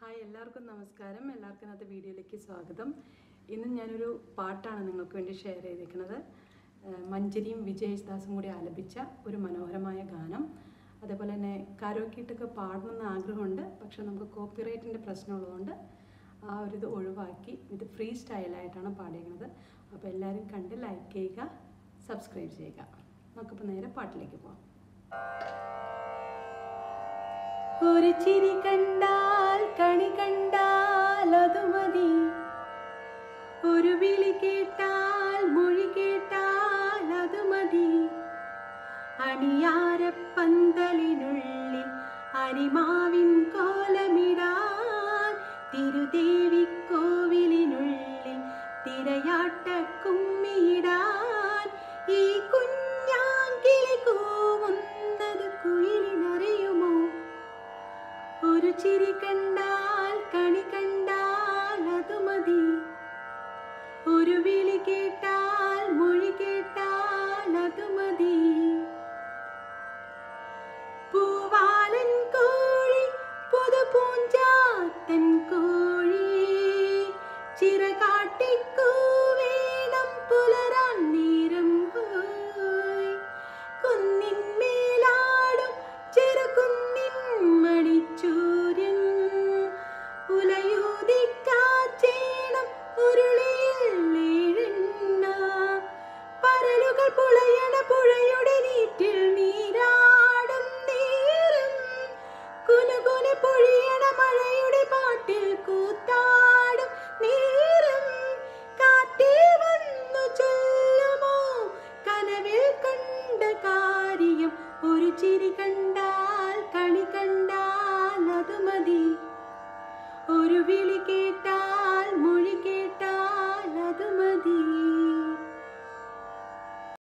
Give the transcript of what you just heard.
hi എല്ലാവർക്കും നമസ്കാരം എല്ലാവർക്കും ഇന്നത്തെ വീഡിയോയിലേക്ക് സ്വാഗതം ഇന്ന് ഞാനൊരു പാട്ടാണ് നിങ്ങൾക്ക് വേണ്ടി ഷെയർ ചെയ്തിരിക്കുന്നത് ഏഹ് മഞ്ജരിയും വിജയ് യേശുദാസും കൂടി ആലപിച്ച ഒരു മനോഹരമായ ഗാനം അതേപോലെ തന്നെ കരോക്കിയിട്ടൊക്കെ പാടണമെന്ന് ആഗ്രഹമുണ്ട് പക്ഷെ നമുക്ക് കോപ്പിറൈറ്റിൻ്റെ പ്രശ്നമുള്ളതുകൊണ്ട് ആ ഒരു ഇത് ഒഴിവാക്കി ഇത് ഫ്രീ സ്റ്റൈലായിട്ടാണ് പാടിയിരിക്കുന്നത് അപ്പോൾ എല്ലാവരും കണ്ട് ലൈക്ക് ചെയ്യുക സബ്സ്ക്രൈബ് ചെയ്യുക നമുക്കിപ്പോൾ നേരെ പാട്ടിലേക്ക് പോകാം ഒരു ചിരി കണ്ടാൽ കണി കണ്ടാൽ അത് മതി ഒരു വിളി കേട്ടാൽ മൊഴി കേട്ടാൽ അത് മതി അണിയാരപ്പന്തലിനുള്ളിൽ അരിമാവിൻ കോലമിടാൻ തിരുദേവിക്കോവിലിനുള്ളിൽ തിരയാട്ട കുമ്മിയിടാൻ ഈ കുഞ്ഞാങ്കിളി കൂവുന്നത് കുയിലിനറിയുമോ ഒരു ചിരി കണ്ടാൽ കണി കണ്ടാൽ അത് മതി ഒരു വിളി കേട്ടാൽ മൊഴി കേട്ടാൽ അത് മതി പൂവാലൻ കോഴി പുതുപൂഞ്ചാത്തൻ കോഴി ചിറകാട്ടിക്കൂവേണം പുലരാൻ നേരം ഹോയ് കുന്നിന്മേലാടും ചെറുകുന്നിൻ മണിച്ചൂര്യൻ ഉലയൂതിക്കാച്ചേണം ഉരുളിയിൽ ഏഴെണ്ണ പരലുകൾ പുളയണ പുഴയുടെ നീറ്റിൽ നീരാടും നേരം കുനുകുനെ പൊഴിയണ മഴയുടെ പാട്ടിൽ കൂത്താടും നേരം കാറ്റേ വന്നു ചൊല്ലുമോ കനവിൽ കണ്ട കാര്യം ഒരു ചിരി കണ്ടാൽ കണി കണ്ടാൽ അത് മതി ഒരു വിളി കേട്ടാൽ